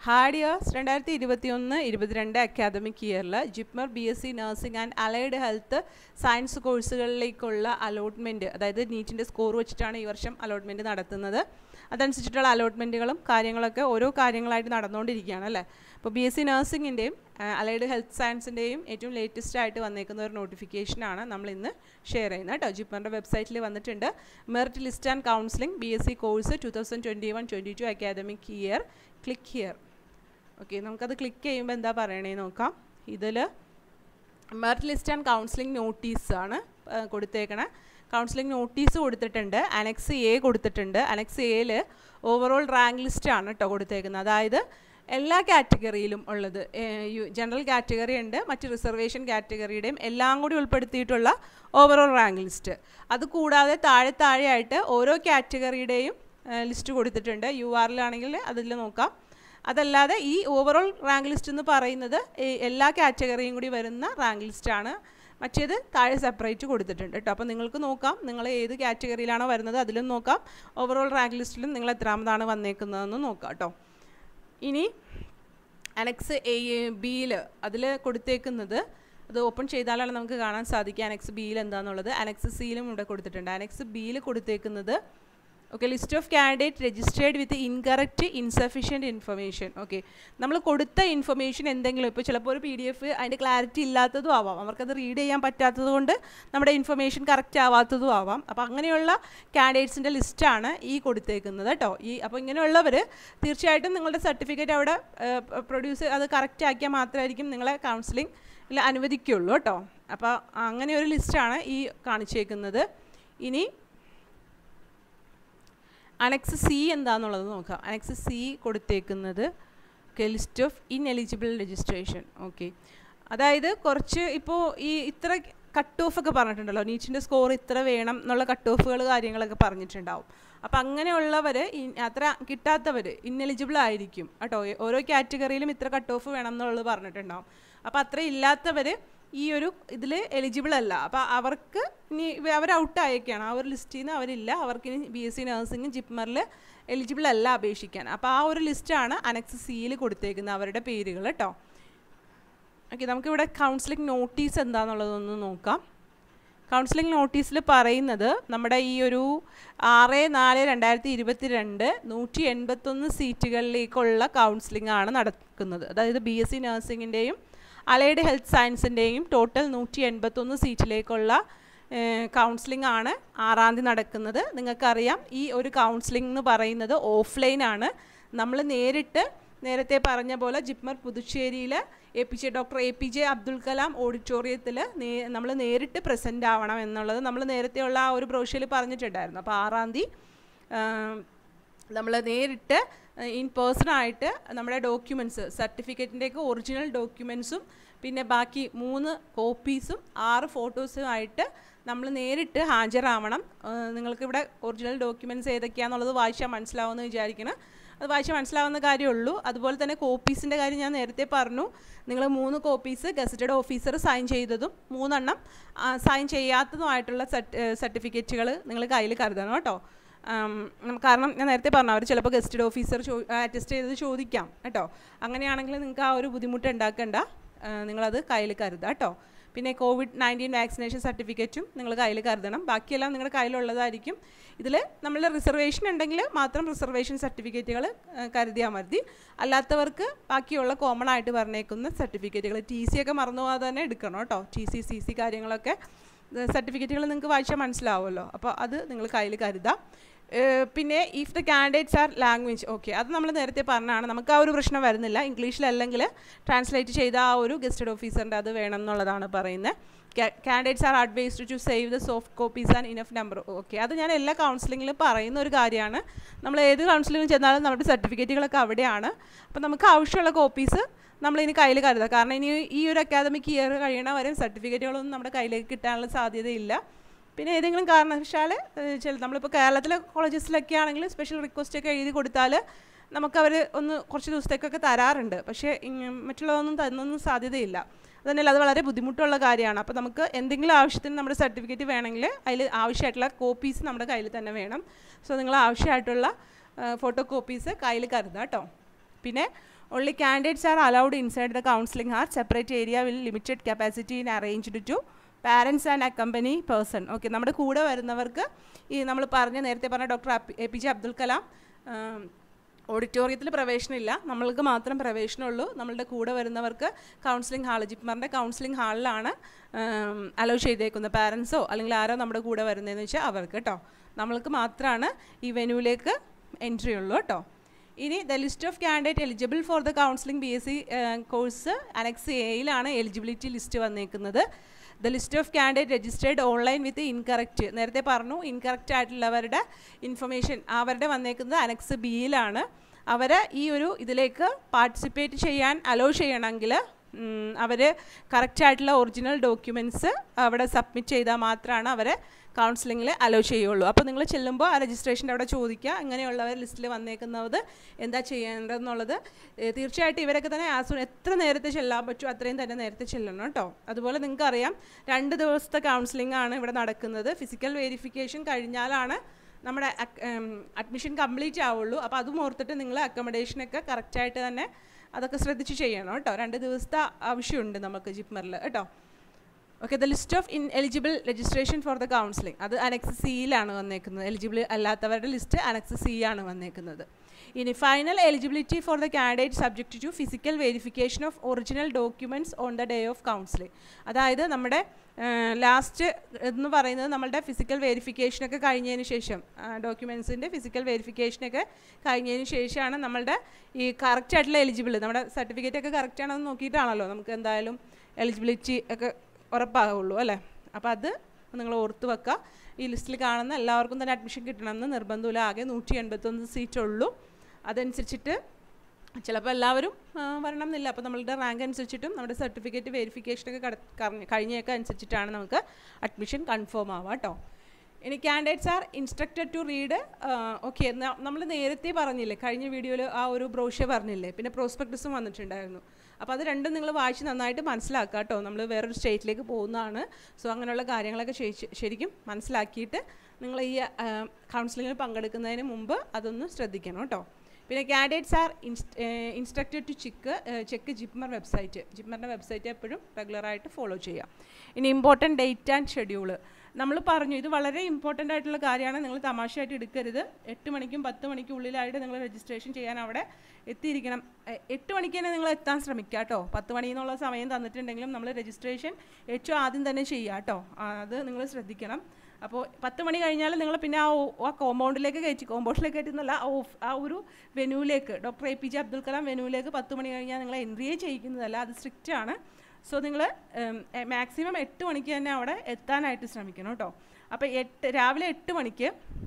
hard years രണ്ടായിരത്തി ഇരുപത്തി ഒന്ന് ഇരുപത്തിരണ്ട് അക്കാദമിക് ഇയറിൽ JIPMER B S C nursing and allied health science കോഴ്സുകളിലേക്കുള്ള അലോട്ട്മെൻറ്റ് അതായത് നീറ്റിൻ്റെ സ്കോർ വെച്ചിട്ടാണ് ഈ വർഷം അലോട്ട്മെൻറ്റ് നടത്തുന്നത് അതനുസരിച്ചിട്ടുള്ള അലോട്ട്മെൻറ്റുകളും കാര്യങ്ങളൊക്കെ ഓരോ കാര്യങ്ങളായിട്ട് നടന്നുകൊണ്ടിരിക്കുകയാണ് അല്ലേ അപ്പോൾ ബി എസ് സി നഴ്സിംഗിൻ്റെയും അലൈഡ് ഹെൽത്ത് സയൻസിൻ്റെയും ഏറ്റവും ലേറ്റസ്റ്റ് ആയിട്ട് വന്നേക്കുന്ന ഒരു നോട്ടിഫിക്കേഷനാണ് നമ്മൾ ഇന്ന് ഷെയർ ചെയ്യുന്നത് കേട്ടോ ജിപ്മറിൻ്റെ വെബ്സൈറ്റിൽ വന്നിട്ടുണ്ട് merit list and counselling B S C course two thousand twenty one twenty two academic year click here okay നമുക്കത് ക്ലിക്ക് ചെയ്യുമ്പോൾ എന്താ പറയണേ നോക്കാം ഇതിൽ മെറിറ്റ് ലിസ്റ്റ് ആൻഡ് കൗൺസിലിംഗ് നോട്ടീസാണ് കൊടുത്തേക്കണേ കൗൺസിലിംഗ് നോട്ടീസ് കൊടുത്തിട്ടുണ്ട് അനക്സ് എ കൊടുത്തിട്ടുണ്ട് അനക്സ് എയിൽ ഓവറോൾ റാങ്ക് ലിസ്റ്റാണ് കേട്ടോ കൊടുത്തേക്കുന്നത് അതായത് എല്ലാ കാറ്റഗറിയിലും ഉള്ളത് ജനറൽ കാറ്റഗറി ഉണ്ട് മറ്റ് റിസർവേഷൻ കാറ്റഗറിയുടെയും എല്ലാം കൂടി ഉൾപ്പെടുത്തിയിട്ടുള്ള ഓവറോൾ റാങ്ക് ലിസ്റ്റ് അത് കൂടാതെ താഴെ താഴെയായിട്ട് ഓരോ കാറ്റഗറിയുടെയും ലിസ്റ്റ് കൊടുത്തിട്ടുണ്ട് യു ആറിലാണെങ്കിൽ അതിൽ നോക്കാം അതല്ലാതെ ഈ ഓവറോൾ റാങ്ക് ലിസ്റ്റ് എന്ന് പറയുന്നത് എല്ലാ കാറ്റഗറിയും കൂടി വരുന്ന റാങ്ക് ലിസ്റ്റാണ് മറ്റേത് താഴെ സെപ്പറേറ്റ് കൊടുത്തിട്ടുണ്ട് കേട്ടോ അപ്പോൾ നിങ്ങൾക്ക് നോക്കാം നിങ്ങൾ ഏത് കാറ്റഗറിയിലാണോ വരുന്നത് അതിലും നോക്കാം ഓവറോൾ റാങ്ക് ലിസ്റ്റിലും നിങ്ങൾ എത്രാമതാണ് വന്നേക്കുന്നതെന്ന് നോക്കാം കേട്ടോ ഇനി അനക്സ് എ ബിയിൽ അതിൽ കൊടുത്തേക്കുന്നത് അത് ഓപ്പൺ ചെയ്താലാണ് നമുക്ക് കാണാൻ സാധിക്കുക അനക്സ് ബിയിൽ എന്താണെന്നുള്ളത് അനക്സ് സിയിലും ഇവിടെ കൊടുത്തിട്ടുണ്ട് അനക്സ് ബിയിൽ കൊടുത്തേക്കുന്നത് okay list of candidate registered with incorrect insufficient information okay നമ്മൾ കൊടുത്ത ഇൻഫർമേഷൻ എന്തെങ്കിലും ഇപ്പോൾ ചിലപ്പോൾ ഒരു പി ഡി എഫ് അതിൻ്റെ ക്ലാരിറ്റി ഇല്ലാത്തതും ആവാം അവർക്കത് റീഡ് ചെയ്യാൻ പറ്റാത്തത് കൊണ്ട് നമ്മുടെ ഇൻഫർമേഷൻ കറക്റ്റ് ആവാത്തതും ആവാം അപ്പോൾ അങ്ങനെയുള്ള കാൻഡിഡേറ്റ്സിൻ്റെ ലിസ്റ്റാണ് ഈ കൊടുത്തേക്കുന്നത് കേട്ടോ ഈ അപ്പോൾ ഇങ്ങനെയുള്ളവർ തീർച്ചയായിട്ടും നിങ്ങളുടെ സർട്ടിഫിക്കറ്റ് അവിടെ പ്രൊഡ്യൂസ് അത് കറക്റ്റ് ആക്കിയാൽ മാത്രമായിരിക്കും നിങ്ങളെ കൗൺസിലിംഗ് അനുവദിക്കുള്ളൂ കേട്ടോ അപ്പോൾ അങ്ങനെ ഒരു ലിസ്റ്റാണ് ഈ കാണിച്ചേക്കുന്നത് ഇനി അനക്സ് സി എന്താണെന്നുള്ളത് നോക്കാം അനക്സ് സി കൊടുത്തേക്കുന്നത് okay list of ineligible registration okay അതായത് കുറച്ച് ഇപ്പോൾ ഈ ഇത്ര കട്ട് ഓഫ് ഒക്കെ പറഞ്ഞിട്ടുണ്ടല്ലോ നീറ്റിൻ്റെ സ്കോർ ഇത്ര വേണം എന്നുള്ള കട്ട് ഓഫുകൾ കാര്യങ്ങളൊക്കെ പറഞ്ഞിട്ടുണ്ടാവും അപ്പം അങ്ങനെയുള്ളവർ അത്ര കിട്ടാത്തവർ ഇന്നെലിജിബിൾ ആയിരിക്കും കേട്ടോ ഓരോ കാറ്റഗറിയിലും ഇത്ര കട്ട് ഓഫ് വേണം എന്നുള്ളത് പറഞ്ഞിട്ടുണ്ടാവും അപ്പോൾ അത്ര ഇല്ലാത്തവർ ഈ ഒരു ഇതിൽ എലിജിബിൾ അല്ല അപ്പോൾ അവർക്ക് ഇനി അവർ ഔട്ട് ആയേക്കാണ് ആ ഒരു ലിസ്റ്റിൽ നിന്ന് അവരില്ല അവർക്ക് ഇനി ബി എസ് സി നഴ്സിംഗ് ജിപ്മറിൽ എലിജിബിൾ അല്ല അപേക്ഷിക്കാൻ അപ്പോൾ ആ ഒരു ലിസ്റ്റാണ് അനക്സ് സിയിൽ കൊടുത്തേക്കുന്നത് അവരുടെ പേരുകൾ കേട്ടോ ഓക്കെ നമുക്കിവിടെ കൗൺസിലിംഗ് നോട്ടീസ് എന്താണെന്നുള്ളതൊന്ന് നോക്കാം കൗൺസിലിംഗ് നോട്ടീസിൽ പറയുന്നത് നമ്മുടെ ഈ ഒരു ആറ് നാല് രണ്ടായിരത്തി ഇരുപത്തി രണ്ട് നൂറ്റി എൺപത്തൊന്ന് സീറ്റുകളിലേക്കുള്ള കൗൺസിലിംഗ് ആണ് നടക്കുന്നത് അതായത് ബി എസ് സി നഴ്സിംഗിൻ്റെയും അലൈഡ് ഹെൽത്ത് സയൻസിൻ്റെയും ടോട്ടൽ നൂറ്റി എൺപത്തൊന്ന് സീറ്റിലേക്കുള്ള കൗൺസിലിംഗ് ആണ് ആറാം തീയതി നടക്കുന്നത് നിങ്ങൾക്കറിയാം ഈ ഒരു കൗൺസിലിംഗ് എന്ന് പറയുന്നത് ഓഫ്ലൈൻ ആണ് നമ്മൾ നേരിട്ട് നേരത്തെ പറഞ്ഞ പോലെ ജിപ്മർ പുതുച്ചേരിയിൽ A P J doctor A P J Abdul Kalam ഓഡിറ്റോറിയത്തിൽ നമ്മൾ നേരിട്ട് പ്രസൻ്റ് ആവണം എന്നുള്ളത് നമ്മൾ നേരത്തെയുള്ള ആ ഒരു ബ്രോഷ്യയിൽ പറഞ്ഞിട്ടുണ്ടായിരുന്നു അപ്പോൾ ആറാം തീയതി നമ്മൾ നേരിട്ട് ഇൻ പേഴ്സൺ ആയിട്ട് നമ്മുടെ ഡോക്യുമെൻറ്റ്സ് സർട്ടിഫിക്കറ്റിൻ്റെയൊക്കെ ഒറിജിനൽ ഡോക്യുമെൻറ്റ്സും പിന്നെ ബാക്കി മൂന്ന് കോപ്പീസും ആറ് ഫോട്ടോസും ആയിട്ട് നമ്മൾ നേരിട്ട് ഹാജരാവണം നിങ്ങൾക്കിവിടെ ഒറിജിനൽ ഡോക്യുമെൻറ്റ്സ് ഏതൊക്കെയാണെന്നുള്ളത് വായിച്ചാൽ മനസ്സിലാവുമെന്ന് വിചാരിക്കണം അത് വായിച്ചാൽ മനസ്സിലാവുന്ന കാര്യമുള്ളൂ അതുപോലെ തന്നെ കോപ്പീസിൻ്റെ കാര്യം ഞാൻ നേരത്തെ പറഞ്ഞു നിങ്ങൾ മൂന്ന് കോപ്പീസ് ഗസറ്റഡ് ഓഫീസർ സൈൻ ചെയ്തതും മൂന്നെണ്ണം സൈൻ ചെയ്യാത്തതുമായിട്ടുള്ള സർട്ടിഫിക്കറ്റുകൾ നിങ്ങൾ കയ്യിൽ കരുതണം കേട്ടോ കാരണം ഞാൻ നേരത്തെ പറഞ്ഞു അവർ ചിലപ്പോൾ ഗസ്റ്റഡ് ഓഫീസർ ചോ അറ്റസ്റ്റ് ചെയ്തത് ചോദിക്കാം കേട്ടോ അങ്ങനെയാണെങ്കിൽ നിങ്ങൾക്ക് ആ ഒരു ബുദ്ധിമുട്ട് ഉണ്ടാക്കണ്ട നിങ്ങളത് കയ്യിൽ കരുതുക കേട്ടോ പിന്നെ കോവിഡ് നയൻറ്റീൻ വാക്സിനേഷൻ സർട്ടിഫിക്കറ്റും നിങ്ങൾ കയ്യിൽ കരുതണം ബാക്കിയെല്ലാം നിങ്ങളുടെ കയ്യിലുള്ളതായിരിക്കും ഇതിൽ നമ്മൾ റിസർവേഷൻ ഉണ്ടെങ്കിൽ മാത്രം റിസർവേഷൻ സർട്ടിഫിക്കറ്റുകൾ കരുതിയാൽ മതി അല്ലാത്തവർക്ക് ബാക്കിയുള്ള കോമൺ ആയിട്ട് പറഞ്ഞേക്കുന്ന സർട്ടിഫിക്കറ്റുകൾ ടി സി ഒക്കെ മറന്നു പോകാതെ തന്നെ എടുക്കണം കേട്ടോ ടി സി സി സി കാര്യങ്ങളൊക്കെ സർട്ടിഫിക്കറ്റുകൾ നിങ്ങൾക്ക് വായിച്ചാൽ മനസ്സിലാവുമല്ലോ അപ്പോൾ അത് നിങ്ങൾ കയ്യിൽ കരുതാം പിന്നെ if the candidates are language okay അത് നമ്മൾ നേരത്തെ പറഞ്ഞാണ് നമുക്ക് ആ ഒരു പ്രശ്നം വരുന്നില്ല ഇംഗ്ലീഷിലല്ലെങ്കിൽ ട്രാൻസ്ലേറ്റ് ചെയ്ത ആ ഒരു ഗസ്റ്റഡ് ഓഫീസറിൻ്റെ അത് വേണം എന്നുള്ളതാണ് പറയുന്നത് candidates are advised to save the soft copies and enough number okay അത് ഞാൻ എല്ലാ കൗൺസിലിങ്ങിലും പറയുന്ന ഒരു കാര്യമാണ് നമ്മൾ ഏത് കൗൺസിലിംഗ് ചെന്നാലും നമ്മുടെ സർട്ടിഫിക്കറ്റുകളൊക്കെ അവിടെയാണ് അപ്പോൾ നമുക്ക് ആവശ്യമുള്ള കോപ്പീസ് നമ്മളിനി കയ്യിൽ കരുതുക കാരണം ഇനി ഈ ഒരു അക്കാദമിക് ഇയർ കഴിയണ വരെ സർട്ടിഫിക്കറ്റുകളൊന്നും നമ്മുടെ കയ്യിലേക്ക് കിട്ടാനുള്ള സാധ്യതയില്ല പിന്നെ ഏതെങ്കിലും കാരണവശാൽ ചില നമ്മളിപ്പോൾ കേരളത്തിലെ കോളേജസിലൊക്കെ ആണെങ്കിൽ സ്പെഷ്യൽ റിക്വസ്റ്റ് ഒക്കെ എഴുതി കൊടുത്താൽ നമുക്കവർ ഒന്ന് കുറച്ച് ദിവസത്തേക്കൊക്കെ തരാറുണ്ട് പക്ഷേ മറ്റുള്ളതൊന്നും തന്നൊന്നും സാധ്യതയില്ല അതന്നെയല്ല അത് വളരെ ബുദ്ധിമുട്ടുള്ള കാര്യമാണ് അപ്പോൾ നമുക്ക് എന്തെങ്കിലും ആവശ്യത്തിന് നമ്മുടെ സർട്ടിഫിക്കറ്റ് വേണമെങ്കിൽ അതിൽ ആവശ്യമായിട്ടുള്ള കോപ്പീസ് നമ്മുടെ കയ്യിൽ തന്നെ വേണം സോ നിങ്ങൾ ആവശ്യമായിട്ടുള്ള ഫോട്ടോ കോപ്പീസ് കയ്യിൽ കരുതുക കേട്ടോ പിന്നെ only candidates are allowed inside the counseling hour separate area will limited capacity in arranged to parents and accompany person okay നമ്മുടെ കൂടെ വരുന്നവർക്ക് ഈ നമ്മൾ പറഞ്ഞ നേരത്തെ പറഞ്ഞ doctor A P J Abdul Kalam ഓഡിറ്റോറിയത്തിൽ പ്രവേശനമില്ല നമ്മൾക്ക് മാത്രം പ്രവേശനമുള്ളൂ നമ്മളുടെ കൂടെ വരുന്നവർക്ക് കൗൺസിലിംഗ് ഹാൾ ജിപ്മറിൻ്റെ കൗൺസിലിംഗ് ഹാളിലാണ് അലോ ചെയ്തേക്കുന്നത് പാരൻസോ അല്ലെങ്കിൽ ആരോ നമ്മുടെ കൂടെ വരുന്നതെന്ന് വെച്ചാൽ അവർക്ക് കേട്ടോ നമ്മൾക്ക് മാത്രമാണ് ഈ വെന്യൂവിലേക്ക് എൻട്രി ഉള്ളൂ കേട്ടോ ഇനി the list of candidate eligible for the counselling B S C course annex എയിലാണ് എലിജിബിലിറ്റി ലിസ്റ്റ് വന്നേക്കുന്നത് the list of candidate registered online with incorrect നേരത്തെ പറഞ്ഞു ഇൻകറക്റ്റ് ആയിട്ടുള്ളവരുടെ ഇൻഫർമേഷൻ അവരുടെ വന്നേക്കുന്നത് അനക്സ് ബിയിലാണ് അവർ ഈ ഒരു ഇതിലേക്ക് പാർട്ടിസിപ്പേറ്റ് ചെയ്യാൻ അലോ ചെയ്യണമെങ്കിൽ അവർ കറക്റ്റായിട്ടുള്ള ഒറിജിനൽ ഡോക്യുമെൻറ്റ്സ് അവിടെ സബ്മിറ്റ് ചെയ്താൽ മാത്രമാണ് അവരെ കൗൺസിലിങ്ങിൽ അലോ ചെയ്യുള്ളൂ അപ്പോൾ നിങ്ങൾ ചെല്ലുമ്പോൾ ആ രജിസ്ട്രേഷൻ്റെ അവിടെ ചോദിക്കുക ഇങ്ങനെയുള്ളവർ ലിസ്റ്റിൽ വന്നേക്കുന്നത് എന്താ ചെയ്യേണ്ടതെന്നുള്ളത് തീർച്ചയായിട്ടും ഇവരൊക്കെ തന്നെ ആസു എത്ര നേരത്തെ ചെല്ലാൻ പറ്റുമോ അത്രയും തന്നെ നേരത്തെ ചെല്ലണം കേട്ടോ അതുപോലെ നിങ്ങൾക്ക് അറിയാം രണ്ട് ദിവസത്തെ കൗൺസിലിംഗ് ആണ് ഇവിടെ നടക്കുന്നത് ഫിസിക്കൽ വെരിഫിക്കേഷൻ കഴിഞ്ഞാലാണ് നമ്മുടെ അഡ്മിഷൻ കംപ്ലീറ്റ് ആവുള്ളൂ അപ്പോൾ അതും ഓർത്തിട്ട് നിങ്ങൾ അക്കോമഡേഷനൊക്കെ കറക്റ്റായിട്ട് തന്നെ അതൊക്കെ ശ്രദ്ധിച്ച് ചെയ്യണം കേട്ടോ രണ്ട് ദിവസത്തെ ആവശ്യമുണ്ട് നമുക്ക് ജിപ്മറിൽ കേട്ടോ okay the list of ineligible registration for the counselling അത് അനക്സ് സിയിലാണ് വന്നേക്കുന്നത് എലിജിബിൾ അല്ലാത്തവരുടെ ലിസ്റ്റ് അനക്സ് സി ആണ് വന്നേക്കുന്നത് ഇനി final eligibility for the candidate subject to physical verification of original documents on the day of counselling അതായത് നമ്മുടെ last എന്ന് പറയുന്നത് നമ്മളുടെ ഫിസിക്കൽ വെരിഫിക്കേഷനൊക്കെ കഴിഞ്ഞതിന് ശേഷം ഡോക്യുമെൻസിൻ്റെ ഫിസിക്കൽ വെരിഫിക്കേഷനൊക്കെ കഴിഞ്ഞതിന് ശേഷമാണ് നമ്മളുടെ ഈ കറക്റ്റ് ആയിട്ടുള്ള എലിജിബിൾ നമ്മുടെ സർട്ടിഫിക്കറ്റ് ഒക്കെ കറക്റ്റ് ആണെന്ന് നോക്കിയിട്ടാണല്ലോ നമുക്ക് എന്തായാലും എലിജിബിലിറ്റി ഒക്കെ ഉറപ്പാകുള്ളൂ അല്ലേ അപ്പോൾ അത് നിങ്ങൾ ഓർത്ത് വെക്കുക ഈ ലിസ്റ്റിൽ കാണുന്ന എല്ലാവർക്കും തന്നെ അഡ്മിഷൻ കിട്ടണമെന്ന് നിർബന്ധമില്ല ആകെ നൂറ്റി എൺപത്തൊന്ന് സീറ്റുള്ളൂ അതനുസരിച്ചിട്ട് ചിലപ്പോൾ എല്ലാവരും വരണം എന്നില്ല അപ്പോൾ നമ്മളുടെ റാങ്ക് അനുസരിച്ചിട്ടും നമ്മുടെ സർട്ടിഫിക്കറ്റ് വെരിഫിക്കേഷനൊക്കെ കഴിഞ്ഞൊക്കെ അനുസരിച്ചിട്ടാണ് നമുക്ക് അഡ്മിഷൻ കൺഫേം ആവുക കേട്ടോ ഇനി candidates are instructed to read okay നമ്മൾ നേരത്തെ പറഞ്ഞില്ലേ കഴിഞ്ഞ വീഡിയോയിൽ ആ ഒരു ബ്രോഷ്യ പറഞ്ഞില്ലേ പിന്നെ പ്രോസ്പെക്ടസും വന്നിട്ടുണ്ടായിരുന്നു അപ്പോൾ അത് രണ്ടും നിങ്ങൾ വായിച്ച് നന്നായിട്ട് മനസ്സിലാക്കുക കേട്ടോ നമ്മൾ വേറൊരു സ്റ്റേറ്റിലേക്ക് പോകുന്നതാണ് സോ അങ്ങനെയുള്ള കാര്യങ്ങളൊക്കെ ശരിക്കും മനസ്സിലാക്കിയിട്ട് നിങ്ങൾ ഈ കൗൺസിലിങ്ങിൽ പങ്കെടുക്കുന്നതിന് മുമ്പ് അതൊന്ന് ശ്രദ്ധിക്കണം കേട്ടോ പിന്നെ candidates are instructed to check check JIPMER website ജിപ്മറിൻ്റെ വെബ്സൈറ്റ് എപ്പോഴും റെഗുലറായിട്ട് ഫോളോ ചെയ്യാം ഇനി ഇമ്പോർട്ടൻറ്റ് ഡേറ്റ് ആൻഡ് ഷെഡ്യൂള് നമ്മൾ പറഞ്ഞു ഇത് വളരെ ഇമ്പോർട്ടൻ്റ് ആയിട്ടുള്ള കാര്യമാണ് നിങ്ങൾ തമാശയായിട്ട് എടുക്കരുത് എട്ട് മണിക്കും പത്ത് മണിക്കും ഉള്ളിലായിട്ട് നിങ്ങൾ രജിസ്ട്രേഷൻ ചെയ്യാൻ അവിടെ എത്തിയിരിക്കണം എട്ട് മണിക്ക് തന്നെ നിങ്ങൾ എത്താൻ ശ്രമിക്കുക കേട്ടോ പത്ത് മണി എന്നുള്ള സമയം തന്നിട്ടുണ്ടെങ്കിലും നമ്മൾ രജിസ്ട്രേഷൻ ഏറ്റവും ആദ്യം തന്നെ ചെയ്യുക കേട്ടോ അത് നിങ്ങൾ ശ്രദ്ധിക്കണം അപ്പോൾ പത്ത് മണി കഴിഞ്ഞാൽ നിങ്ങൾ പിന്നെ ആ ആ കോമ്പൗണ്ടിലേക്ക് കയറ്റി കോമ്പൗണ്ടിലേക്ക് കയറ്റുന്നല്ല ആ ഓഫ് ആ ഒരു വെനുവിലേക്ക് doctor A P J Abdul Kalam വെനുവിലേക്ക് പത്ത് മണി കഴിഞ്ഞാൽ നിങ്ങൾ എൻട്രിയേ ചെയ്യിക്കുന്നതല്ല അത് സ്ട്രിക്റ്റ് ആണ് സോ നിങ്ങൾ മാക്സിമം എട്ട് മണിക്ക് തന്നെ അവിടെ എത്താനായിട്ട് ശ്രമിക്കണം കേട്ടോ അപ്പോൾ എട്ട് രാവിലെ എട്ട് മണിക്ക്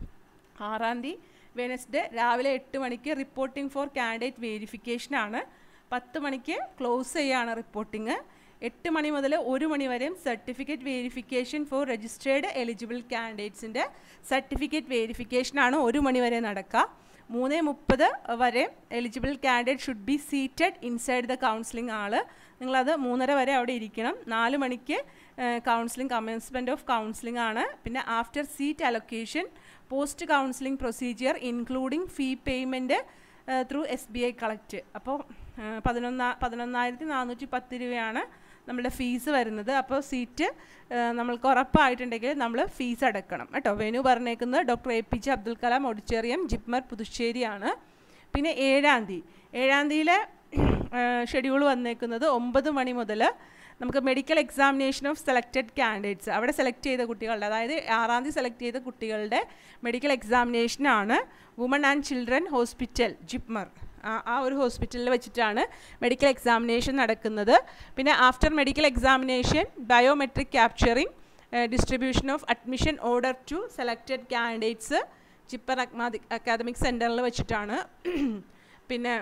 ആറാം തീയതി വെനസ്ഡേ രാവിലെ എട്ട് മണിക്ക് റിപ്പോർട്ടിംഗ് ഫോർ കാൻഡിഡേറ്റ് വെരിഫിക്കേഷനാണ് പത്ത് മണിക്ക് ക്ലോസ് ചെയ്യാണ് റിപ്പോർട്ടിംഗ് എട്ട് മണി മുതൽ ഒരു മണി വരെയും certificate verification for registered eligible കാൻഡിഡേറ്റ്സിൻ്റെ സർട്ടിഫിക്കറ്റ് വെരിഫിക്കേഷനാണ് ഒരു മണി വരെ നടക്കുക മൂന്ന് മുപ്പത് വരെ eligible candidate should be seated inside the counselling ആള് നിങ്ങളത് മൂന്നര വരെ അവിടെ ഇരിക്കണം നാല് മണിക്ക് കൗൺസിലിംഗ് കമൻസ്മെൻറ്റ് ഓഫ് കൗൺസിലിംഗ് ആണ് പിന്നെ after seat allocation post counselling procedure including fee payment through S B I collect അപ്പോൾ പതിനൊന്നാ പതിനൊന്നായിരത്തി നാനൂറ്റി പത്ത് രൂപയാണ് നമ്മുടെ ഫീസ് വരുന്നത് അപ്പോൾ സീറ്റ് നമ്മൾക്ക് ഉറപ്പായിട്ടുണ്ടെങ്കിൽ നമ്മൾ ഫീസ് അടക്കണം കേട്ടോ വെനു പറഞ്ഞേക്കുന്നത് doctor A P J Abdul Kalam auditorium JIPMER പുതുശ്ശേരിയാണ് പിന്നെ ഏഴാം തീയതി ഏഴാം തീയതിയിലെ ഷെഡ്യൂൾ വന്നേക്കുന്നത് ഒമ്പത് മണി മുതൽ നമുക്ക് medical examination of selected candidates അവിടെ സെലക്ട് ചെയ്ത കുട്ടികളുടെ അതായത് ആറാം തീയതി സെലക്ട് ചെയ്ത കുട്ടികളുടെ മെഡിക്കൽ എക്സാമിനേഷനാണ് woman and children hospital JIPMER ആ ഒരു ഹോസ്പിറ്റലിൽ വെച്ചിട്ടാണ് മെഡിക്കൽ എക്സാമിനേഷൻ നടക്കുന്നത് പിന്നെ after medical examination biometric capturing distribution of admission order to selected candidates ചിപ്പർ അക്മാതി അക്കാദമിക് സെൻറ്ററിൽ വെച്ചിട്ടാണ് പിന്നെ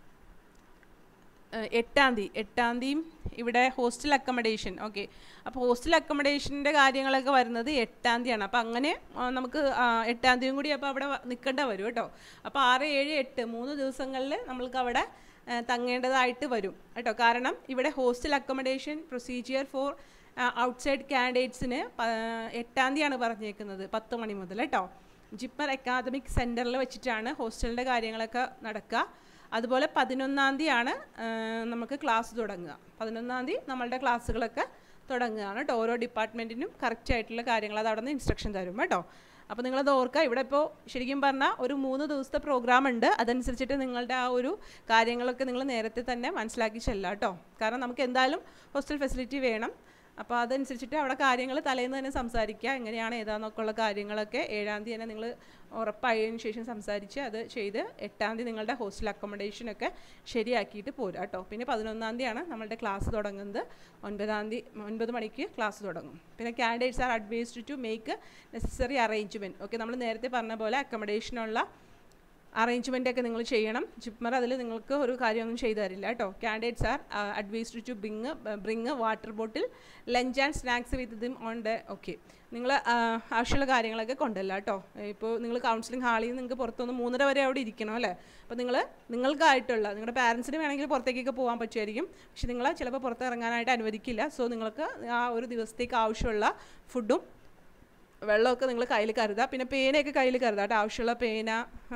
എട്ടാം തീയതി എട്ടാം തീയതി ഇവിടെ ഹോസ്റ്റൽ അക്കമഡേഷൻ ഓക്കെ അപ്പോൾ ഹോസ്റ്റൽ അക്കമഡേഷൻ്റെ കാര്യങ്ങളൊക്കെ വരുന്നത് എട്ടാം തീയതിയാണ് അപ്പോൾ അങ്ങനെ നമുക്ക് എട്ടാം തീയതിയും കൂടി അപ്പോൾ അവിടെ നിൽക്കേണ്ട വരും കേട്ടോ അപ്പോൾ ആറ് ഏഴ് എട്ട് മൂന്ന് ദിവസങ്ങളിൽ നമ്മൾക്ക് അവിടെ തങ്ങേണ്ടതായിട്ട് വരും കേട്ടോ കാരണം ഇവിടെ hostel accommodation procedure for outside കാൻഡിഡേറ്റ്സിന് എട്ടാം തീയതിയാണ് പറഞ്ഞേക്കുന്നത് പത്ത് മണി മുതൽ കേട്ടോ ജിപ്പർ അക്കാദമിക് സെൻറ്ററിൽ വെച്ചിട്ടാണ് ഹോസ്റ്റലിൻ്റെ കാര്യങ്ങളൊക്കെ നടക്കുക അതുപോലെ പതിനൊന്നാം തീയതിയാണ് നമുക്ക് ക്ലാസ് തുടങ്ങുക പതിനൊന്നാം തീയതി നമ്മളുടെ ക്ലാസ്സുകളൊക്കെ തുടങ്ങുകയാണ് കേട്ടോ ഓരോ ഡിപ്പാർട്ട്മെൻറ്റിനും കറക്റ്റ് ആയിട്ടുള്ള കാര്യങ്ങൾ അത് അവിടെ നിന്ന് ഇൻസ്ട്രക്ഷൻ തരും കേട്ടോ അപ്പോൾ നിങ്ങളത് ഓർക്കുക ഇവിടെ ഇപ്പോൾ ശരിക്കും പറഞ്ഞാൽ ഒരു മൂന്ന് ദിവസത്തെ പ്രോഗ്രാം ഉണ്ട് അതനുസരിച്ചിട്ട് നിങ്ങളുടെ ആ ഒരു കാര്യങ്ങളൊക്കെ നിങ്ങൾ നേരത്തെ തന്നെ മനസ്സിലാക്കി ചെല്ലാം കേട്ടോ കാരണം നമുക്ക് എന്തായാലും ഹോസ്റ്റൽ ഫെസിലിറ്റി വേണം അപ്പോൾ അതനുസരിച്ചിട്ട് അവിടെ കാര്യങ്ങൾ തലേന്ന് തന്നെ സംസാരിക്കുക എങ്ങനെയാണ് ഏതാന്നൊക്കെ ഉള്ള കാര്യങ്ങളൊക്കെ ഏഴാം തീയതി തന്നെ നിങ്ങൾ ഉറപ്പായതിനു ശേഷം സംസാരിച്ച് അത് ചെയ്ത് എട്ടാം തീയതി നിങ്ങളുടെ ഹോസ്റ്റൽ അക്കോമഡേഷനൊക്കെ ശരിയാക്കിയിട്ട് പോരാ കേട്ടോ പിന്നെ പതിനൊന്നാം തീയതിയാണ് നമ്മളുടെ ക്ലാസ് തുടങ്ങുന്നത് ഒൻപതാം തീയതി ഒൻപത് മണിക്ക് ക്ലാസ് തുടങ്ങും പിന്നെ candidates are advised to make necessary arrangement okay നമ്മൾ നേരത്തെ പറഞ്ഞ പോലെ അക്കോമഡേഷനുള്ള അറേഞ്ച്മെൻ്റ് ഒക്കെ നിങ്ങൾ ചെയ്യണം ജിപ്മർ അതിൽ നിങ്ങൾക്ക് ഒരു കാര്യമൊന്നും ചെയ്തു തരില്ല കേട്ടോ candidates are advised to bring bring water bottle lunch and snacks with them on day okay നിങ്ങൾ ആവശ്യമുള്ള കാര്യങ്ങളൊക്കെ കൊണ്ടല്ല കേട്ടോ ഇപ്പോൾ നിങ്ങൾ കൗൺസിലിംഗ് ഹാളിൽ നിന്ന് നിങ്ങൾക്ക് പുറത്തൊന്ന് മൂന്നര വരെ അവിടെ ഇരിക്കണം അല്ലേ അപ്പോൾ നിങ്ങൾ നിങ്ങൾക്കായിട്ടുള്ള നിങ്ങളുടെ പാരൻസിന് വേണമെങ്കിൽ പുറത്തേക്കൊക്കെ പോകാൻ പറ്റുമായിരിക്കും പക്ഷെ നിങ്ങളെ ചിലപ്പോൾ പുറത്തിറങ്ങാനായിട്ട് അനുവദിക്കില്ല സോ നിങ്ങൾക്ക് ആ ഒരു ദിവസത്തേക്ക് ആവശ്യമുള്ള ഫുഡും വെള്ളമൊക്കെ നിങ്ങൾ കയ്യിൽ കരുതുക പിന്നെ പേനയൊക്കെ കയ്യിൽ കരുതുക കേട്ടോ ആവശ്യമുള്ള പേന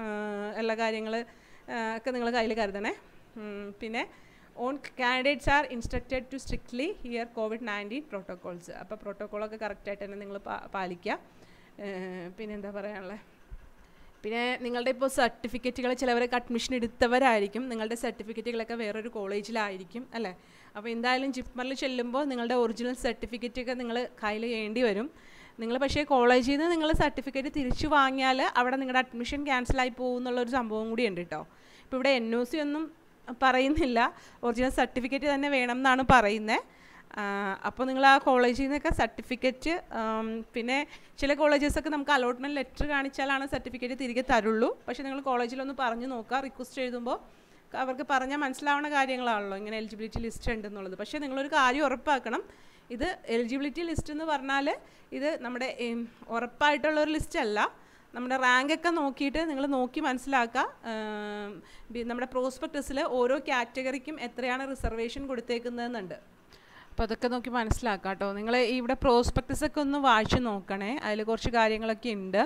എല്ലാ കാര്യങ്ങൾ ഒക്കെ നിങ്ങൾ കയ്യിൽ കരുതണേ പിന്നെ on candidates are instructed to strictly here COVID nineteen protocols അപ്പോൾ പ്രോട്ടോക്കോളൊക്കെ കറക്റ്റായിട്ട് തന്നെ നിങ്ങൾ പാലിക്കുക പിന്നെ എന്താ പറയാനുള്ളത് പിന്നെ നിങ്ങളുടെ ഇപ്പോൾ സർട്ടിഫിക്കറ്റുകൾ ചിലവരൊക്കെ അഡ്മിഷൻ എടുത്തവരായിരിക്കും നിങ്ങളുടെ സർട്ടിഫിക്കറ്റുകളൊക്കെ വേറൊരു കോളേജിലായിരിക്കും അല്ലേ അപ്പോൾ എന്തായാലും ജിപ്മറിൽ ചെല്ലുമ്പോൾ നിങ്ങളുടെ ഒറിജിനൽ സർട്ടിഫിക്കറ്റൊക്കെ നിങ്ങൾ കയ്യിൽ ചെയ്യേണ്ടി വരും നിങ്ങൾ പക്ഷേ കോളേജിൽ നിന്ന് നിങ്ങൾ സർട്ടിഫിക്കറ്റ് തിരിച്ചു വാങ്ങിയാൽ അവിടെ നിങ്ങളുടെ അഡ്മിഷൻ ക്യാൻസലായി പോകും എന്നുള്ളൊരു സംഭവം കൂടി ഉണ്ട് കേട്ടോ ഇപ്പോൾ ഇവിടെ എൻ ഒ സി ഒന്നും പറയുന്നില്ല ഒറിജിനൽ സർട്ടിഫിക്കറ്റ് തന്നെ വേണം എന്നാണ് പറയുന്നത് അപ്പോൾ നിങ്ങൾ ആ കോളേജിൽ നിന്നൊക്കെ സർട്ടിഫിക്കറ്റ് പിന്നെ ചില കോളേജസൊക്കെ നമുക്ക് അലോട്ട്മെൻറ്റ് ലെറ്റർ കാണിച്ചാലാണ് സർട്ടിഫിക്കറ്റ് തിരികെ തരുള്ളൂ പക്ഷേ നിങ്ങൾ കോളേജിലൊന്ന് പറഞ്ഞു നോക്കുക റിക്വസ്റ്റ് എഴുതുമ്പോൾ അവർക്ക് പറഞ്ഞാൽ മനസ്സിലാവുന്ന കാര്യങ്ങളാണല്ലോ ഇങ്ങനെ എലിജിബിലിറ്റി ലിസ്റ്റ് ഉണ്ടെന്നുള്ളത് പക്ഷേ നിങ്ങളൊരു കാര്യം ഉറപ്പാക്കണം ഇത് എലിജിബിലിറ്റി ലിസ്റ്റ് എന്ന് പറഞ്ഞാൽ ഇത് നമ്മുടെ ഉറപ്പായിട്ടുള്ള ഒരു ലിസ്റ്റ് അല്ല നമ്മുടെ റാങ്കൊക്കെ നോക്കിയിട്ട് നിങ്ങൾ നോക്കി മനസ്സിലാക്കുക നമ്മുടെ പ്രോസ്പെക്ടസിൽ ഓരോ കാറ്റഗറിക്കും എത്രയാണ് റിസർവേഷൻ കൊടുത്തേക്കുന്നതെന്നുണ്ട് അപ്പോൾ അതൊക്കെ നോക്കി മനസ്സിലാക്കാം കേട്ടോ നിങ്ങൾ ഇവിടെ പ്രോസ്പെക്ടസ് ഒക്കെ ഒന്ന് വായിച്ച് നോക്കണേ അതിൽ കുറച്ച് കാര്യങ്ങളൊക്കെ ഉണ്ട്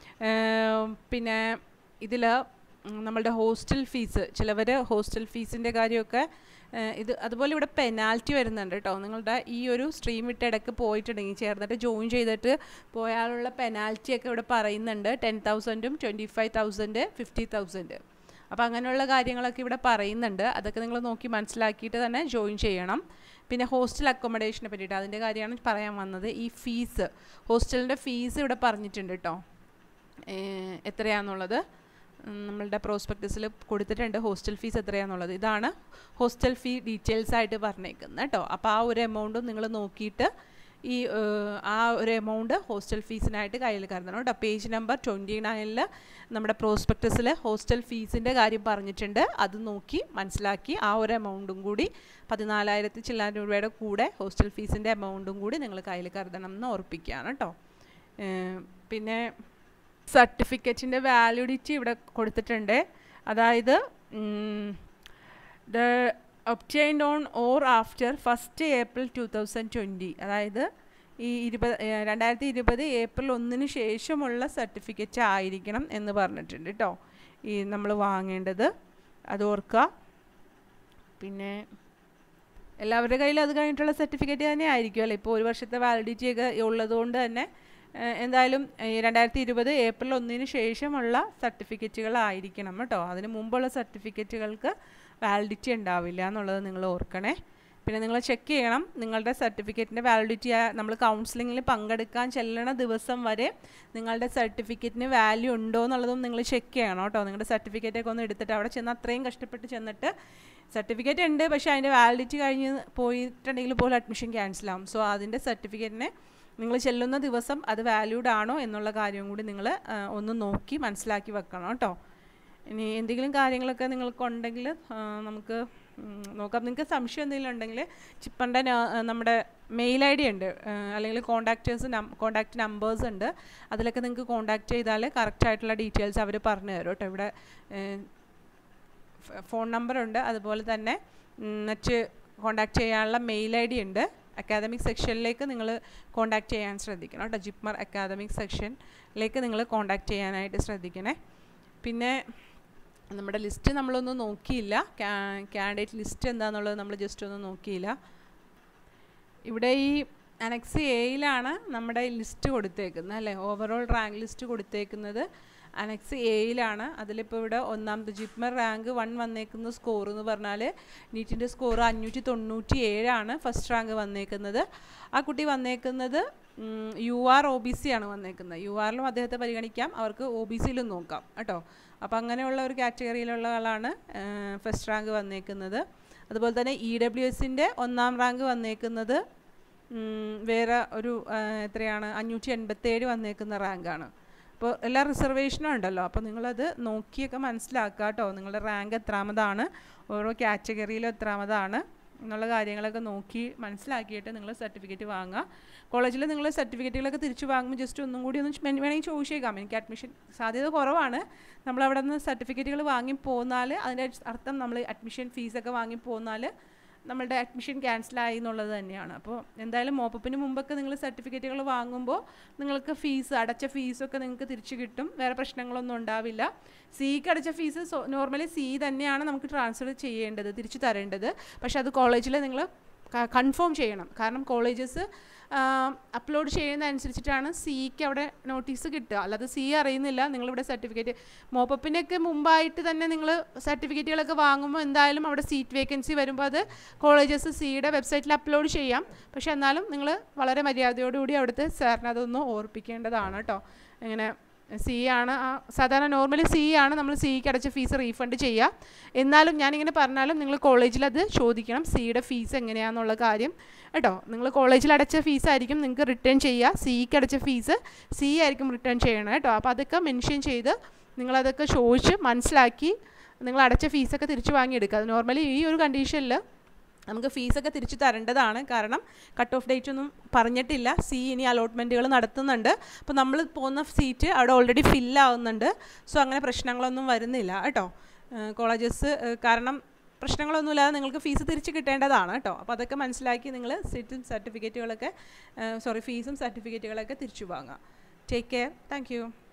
പിന്നെ ഇതിൽ നമ്മളുടെ ഹോസ്റ്റൽ ഫീസ് ചിലവർ ഹോസ്റ്റൽ ഫീസിൻ്റെ കാര്യമൊക്കെ ഇത് അതുപോലെ ഇവിടെ പെനാൽറ്റി വരുന്നുണ്ട് കേട്ടോ നിങ്ങളുടെ ഈ ഒരു സ്ട്രീം വിട്ട് ഇടയ്ക്ക് പോയിട്ടുണ്ടെങ്കിൽ ചേർന്നിട്ട് ജോയിൻ ചെയ്തിട്ട് പോയാലുള്ള പെനാൽറ്റി ഒക്കെ ഇവിടെ പറയുന്നുണ്ട് ടെൻ തൗസൻഡും twenty five thousand fifty thousand അപ്പോൾ അങ്ങനെയുള്ള കാര്യങ്ങളൊക്കെ ഇവിടെ പറയുന്നുണ്ട് അതൊക്കെ നിങ്ങൾ നോക്കി മനസ്സിലാക്കിയിട്ട് തന്നെ ജോയിൻ ചെയ്യണം പിന്നെ ഹോസ്റ്റൽ അക്കോമഡേഷനെ പറ്റിയിട്ട് അതിൻ്റെ കാര്യമാണ് പറയാൻ വന്നത് ഈ ഫീസ് ഹോസ്റ്റലിൻ്റെ ഫീസ് ഇവിടെ പറഞ്ഞിട്ടുണ്ട് കേട്ടോ എത്രയാണെന്നുള്ളത് നമ്മളുടെ പ്രോസ്പെക്ടസിൽ കൊടുത്തിട്ടുണ്ട് ഹോസ്റ്റൽ ഫീസ് എത്രയാണെന്നുള്ളത് ഇതാണ് ഹോസ്റ്റൽ ഫീ ഡീറ്റെയിൽസ് ആയിട്ട് പറഞ്ഞേക്കുന്നത് കേട്ടോ അപ്പോൾ ആ ഒരു എമൗണ്ടും നിങ്ങൾ നോക്കിയിട്ട് ഈ ആ ഒരു എമൗണ്ട് ഹോസ്റ്റൽ ഫീസിനായിട്ട് കയ്യിൽ കരുതണം കേട്ടോ പേജ് നമ്പർ ട്വൻറ്റി നയനിൽ നമ്മുടെ പ്രോസ്പെക്ടസിൽ ഹോസ്റ്റൽ ഫീസിൻ്റെ കാര്യം പറഞ്ഞിട്ടുണ്ട് അത് നോക്കി മനസ്സിലാക്കി ആ ഒരു എമൗണ്ടും കൂടി പതിനാലായിരത്തി ചില്ലാൻ രൂപയുടെ കൂടെ ഹോസ്റ്റൽ ഫീസിൻ്റെ എമൗണ്ടും കൂടി നിങ്ങൾ കയ്യിൽ കരുതണം എന്ന് ഓർപ്പിക്കുകയാണ് കേട്ടോ പിന്നെ സർട്ടിഫിക്കറ്റിൻ്റെ വാലിഡിറ്റി ഇവിടെ കൊടുത്തിട്ടുണ്ട് അതായത് the obtained on or after first April two thousand twenty അതായത് ഈ ഇരുപത് രണ്ടായിരത്തി ഇരുപത് ഏപ്രിൽ ഒന്നിന് ശേഷമുള്ള സർട്ടിഫിക്കറ്റ് ആയിരിക്കണം എന്ന് പറഞ്ഞിട്ടുണ്ട് കേട്ടോ ഈ നമ്മൾ വാങ്ങേണ്ടത് അത് ഓർക്കുക പിന്നെ എല്ലാവരുടെ കയ്യിൽ അത് കഴിഞ്ഞിട്ടുള്ള സർട്ടിഫിക്കറ്റ് തന്നെ ആയിരിക്കും അല്ലേ ഇപ്പോൾ ഒരു വർഷത്തെ വാലിഡിറ്റി ഒക്കെ ഉള്ളതുകൊണ്ട് തന്നെ എന്തായാലും രണ്ടായിരത്തി ഇരുപത് ഏപ്രിൽ ഒന്നിന് ശേഷമുള്ള സർട്ടിഫിക്കറ്റുകളായിരിക്കണം കേട്ടോ അതിന് മുമ്പുള്ള സർട്ടിഫിക്കറ്റുകൾക്ക് വാലിഡിറ്റി ഉണ്ടാവില്ല എന്നുള്ളത് നിങ്ങൾ ഓർക്കണേ പിന്നെ നിങ്ങൾ ചെക്ക് ചെയ്യണം നിങ്ങളുടെ സർട്ടിഫിക്കറ്റിൻ്റെ വാലിഡിറ്റി നമ്മൾ കൗൺസിലിങ്ങിൽ പങ്കെടുക്കാൻ ചെല്ലണ ദിവസം വരെ നിങ്ങളുടെ സർട്ടിഫിക്കറ്റിന് വാല്യൂ ഉണ്ടോ എന്നുള്ളതും നിങ്ങൾ ചെക്ക് ചെയ്യണം കേട്ടോ നിങ്ങളുടെ സർട്ടിഫിക്കറ്റൊക്കെ ഒന്ന് എടുത്തിട്ട് അവിടെ ചെന്ന് അത്രയും കഷ്ടപ്പെട്ട് ചെന്നിട്ട് സർട്ടിഫിക്കറ്റ് ഉണ്ട് പക്ഷേ അതിൻ്റെ വാലിഡിറ്റി കഴിഞ്ഞ് പോയിട്ടുണ്ടെങ്കിൽ പോലും അഡ്മിഷൻ ക്യാൻസൽ ആവും സോ അതിൻ്റെ സർട്ടിഫിക്കറ്റിനെ നിങ്ങൾ ചെല്ലുന്ന ദിവസം അത് വാല്യൂഡ് ആണോ എന്നുള്ള കാര്യം കൂടി നിങ്ങൾ ഒന്ന് നോക്കി മനസ്സിലാക്കി വെക്കണം കേട്ടോ ഇനി എന്തെങ്കിലും കാര്യങ്ങളൊക്കെ നിങ്ങൾക്കുണ്ടെങ്കിൽ നമുക്ക് നോക്കാം നിങ്ങൾക്ക് സംശയം എന്തെങ്കിലും ഉണ്ടെങ്കിൽ ചിപ്പൻ്റെ നമ്മുടെ മെയിൽ ഐ ഡി ഉണ്ട് അല്ലെങ്കിൽ കോൺടാക്റ്റേഴ്സ് കോൺടാക്റ്റ് നമ്പേഴ്സ് ഉണ്ട് അതിലൊക്കെ നിങ്ങൾക്ക് കോൺടാക്റ്റ് ചെയ്താൽ കറക്റ്റ് ആയിട്ടുള്ള ഡീറ്റെയിൽസ് അവർ പറഞ്ഞു തരും കേട്ടോ ഇവിടെ ഫോൺ നമ്പർ ഉണ്ട് അതുപോലെ തന്നെ മറ്റ് കോൺടാക്റ്റ് ചെയ്യാനുള്ള മെയിൽ ഐ ഡി ഉണ്ട് അക്കാദമിക് സെക്ഷനിലേക്ക് നിങ്ങൾ കോൺടാക്റ്റ് ചെയ്യാൻ ശ്രദ്ധിക്കണം കേട്ടോ ജിപ്മർ അക്കാദമിക് സെക്ഷനിലേക്ക് നിങ്ങൾ കോൺടാക്റ്റ് ചെയ്യാനായിട്ട് ശ്രദ്ധിക്കണേ പിന്നെ നമ്മുടെ ലിസ്റ്റ് നമ്മളൊന്നും നോക്കിയില്ല കാൻഡിഡേറ്റ് ലിസ്റ്റ് എന്താണെന്നുള്ളത് നമ്മൾ ജസ്റ്റ് ഒന്നും നോക്കിയില്ല ഇവിടെ ഈ അനക്സ് എയിലാണ് നമ്മുടെ ലിസ്റ്റ് കൊടുത്തേക്കുന്നത് അല്ലേ ഓവറോൾ റാങ്ക് ലിസ്റ്റ് കൊടുത്തേക്കുന്നത് അനക്സ് എയിലാണ് അതിലിപ്പോൾ ഇവിടെ ഒന്നാമത്തെ ജിപ്മർ റാങ്ക് വൺ വന്നേക്കുന്ന സ്കോർ എന്ന് പറഞ്ഞാൽ നീറ്റിൻ്റെ സ്കോർ അഞ്ഞൂറ്റി തൊണ്ണൂറ്റി ഏഴാണ് ഫസ്റ്റ് റാങ്ക് വന്നേക്കുന്നത് ആ കുട്ടി വന്നേക്കുന്നത് U R O B C ആണ് വന്നേക്കുന്നത് യു ആറിലും അദ്ദേഹത്തെ പരിഗണിക്കാം അവർക്ക് ഒ ബി സിയിലും നോക്കാം കേട്ടോ അപ്പോൾ അങ്ങനെയുള്ള ഒരു കാറ്റഗറിയിലുള്ള ആളാണ് ഫസ്റ്റ് റാങ്ക് വന്നേക്കുന്നത് അതുപോലെ തന്നെ ഇ ഡബ്ല്യു എസിൻ്റെ ഒന്നാം റാങ്ക് വന്നേക്കുന്നത് വേറെ ഒരു എത്രയാണ് അഞ്ഞൂറ്റി എൺപത്തേഴ് വന്നേക്കുന്ന റാങ്കാണ് അപ്പോൾ എല്ലാ റിസർവേഷനും ഉണ്ടല്ലോ അപ്പോൾ നിങ്ങളത് നോക്കിയൊക്കെ മനസ്സിലാക്കുക കേട്ടോ നിങ്ങളുടെ റാങ്ക് എത്രാമതാണ് ഓരോ കാറ്റഗറിയിലും എത്രാമതാണ് എന്നുള്ള കാര്യങ്ങളൊക്കെ നോക്കി മനസ്സിലാക്കിയിട്ട് നിങ്ങൾ സർട്ടിഫിക്കറ്റ് വാങ്ങുക കോളേജിൽ നിങ്ങൾ സർട്ടിഫിക്കറ്റുകളൊക്കെ തിരിച്ചു വാങ്ങുമ്പോൾ ജസ്റ്റ് ഒന്നും കൂടി ഒന്ന് വേണമെങ്കിൽ ചോദിച്ചേക്കാം എനിക്ക് അഡ്മിഷൻ സാധ്യത കുറവാണ് നമ്മൾ അവിടെ നിന്ന് സർട്ടിഫിക്കറ്റുകൾ വാങ്ങി പോന്നാൽ അതിൻ്റെ അർത്ഥം നമ്മൾ അഡ്മിഷൻ ഫീസൊക്കെ വാങ്ങി പോന്നാൽ നമ്മളുടെ അഡ്മിഷൻ ക്യാൻസലായി എന്നുള്ളത് തന്നെയാണ് അപ്പോൾ എന്തായാലും മോപ്പപ്പിന് മുമ്പൊക്കെ നിങ്ങൾ സർട്ടിഫിക്കറ്റുകൾ വാങ്ങുമ്പോൾ നിങ്ങൾക്ക് ഫീസ് അടച്ച ഫീസൊക്കെ നിങ്ങൾക്ക് തിരിച്ചു കിട്ടും വേറെ പ്രശ്നങ്ങളൊന്നും ഉണ്ടാവില്ല സിക്ക് അടച്ച ഫീസ് നോർമലി സി തന്നെയാണ് നമുക്ക് ട്രാൻസ്ഫർ ചെയ്യേണ്ടത് തിരിച്ചു തരേണ്ടത് പക്ഷേ അത് കോളേജിൽ നിങ്ങൾ കൺഫേം ചെയ്യണം കാരണം കോളേജസ് അപ്ലോഡ് ചെയ്യുന്ന അനുസരിച്ചിട്ടാണ് സിക്ക് അവിടെ നോട്ടീസ് കിട്ടുക അല്ലാതെ സി അറിയുന്നില്ല നിങ്ങളിവിടെ സർട്ടിഫിക്കറ്റ് മോപ്പപ്പിനൊക്കെ മുമ്പായിട്ട് തന്നെ നിങ്ങൾ സർട്ടിഫിക്കറ്റുകളൊക്കെ വാങ്ങുമ്പോൾ എന്തായാലും അവിടെ സീറ്റ് വേക്കൻസി വരുമ്പോൾ അത് കോളേജസ് സിയുടെ വെബ്സൈറ്റിൽ അപ്ലോഡ് ചെയ്യാം പക്ഷേ എന്നാലും നിങ്ങൾ വളരെ മര്യാദയോടുകൂടി അവിടുത്തെ സാറിന് അതൊന്ന് ഓർപ്പിക്കേണ്ടതാണ് കേട്ടോ ഇങ്ങനെ സി ആണ് സാധാരണ നോർമലി സി ആണ് നമ്മൾ സിക്ക് അടച്ച ഫീസ് റീഫണ്ട് ചെയ്യുക എന്നാലും ഞാനിങ്ങനെ പറഞ്ഞാലും നിങ്ങൾ കോളേജിൽ അത് ചോദിക്കണം സിയുടെ ഫീസ് എങ്ങനെയാണെന്നുള്ള കാര്യം കേട്ടോ നിങ്ങൾ കോളേജിൽ അടച്ച ഫീസ് ആയിരിക്കും നിങ്ങൾക്ക് റിട്ടേൺ ചെയ്യുക സിക്ക് അടച്ച ഫീസ് സി ആയിരിക്കും റിട്ടേൺ ചെയ്യണം കേട്ടോ അപ്പോൾ അതൊക്കെ മെൻഷൻ ചെയ്ത് നിങ്ങളതൊക്കെ ചോദിച്ച് മനസ്സിലാക്കി നിങ്ങൾ അടച്ച ഫീസൊക്കെ തിരിച്ചു വാങ്ങിയെടുക്കുക നോർമലി ഈ ഒരു കണ്ടീഷനിൽ നമുക്ക് ഫീസൊക്കെ തിരിച്ചു തരേണ്ടതാണ് കാരണം കട്ട് ഓഫ് ഡേറ്റ് ഒന്നും പറഞ്ഞിട്ടില്ല സി ഇനി അലോട്ട്മെൻറ്റുകൾ നടത്തുന്നുണ്ട് അപ്പോൾ നമ്മൾ പോകുന്ന സീറ്റ് അവിടെ ഓൾറെഡി ഫില്ലാവുന്നുണ്ട് സോ അങ്ങനെ പ്രശ്നങ്ങളൊന്നും വരുന്നില്ല കേട്ടോ കോളേജസ് കാരണം പ്രശ്നങ്ങളൊന്നുമില്ലാതെ നിങ്ങൾക്ക് ഫീസ് തിരിച്ച് കിട്ടേണ്ടതാണ് കേട്ടോ അപ്പോൾ അതൊക്കെ മനസ്സിലാക്കി നിങ്ങൾ സീറ്റും സർട്ടിഫിക്കറ്റുകളൊക്കെ സോറി ഫീസും സർട്ടിഫിക്കറ്റുകളൊക്കെ തിരിച്ചു വാങ്ങുക ടേക്ക് കെയർ താങ്ക്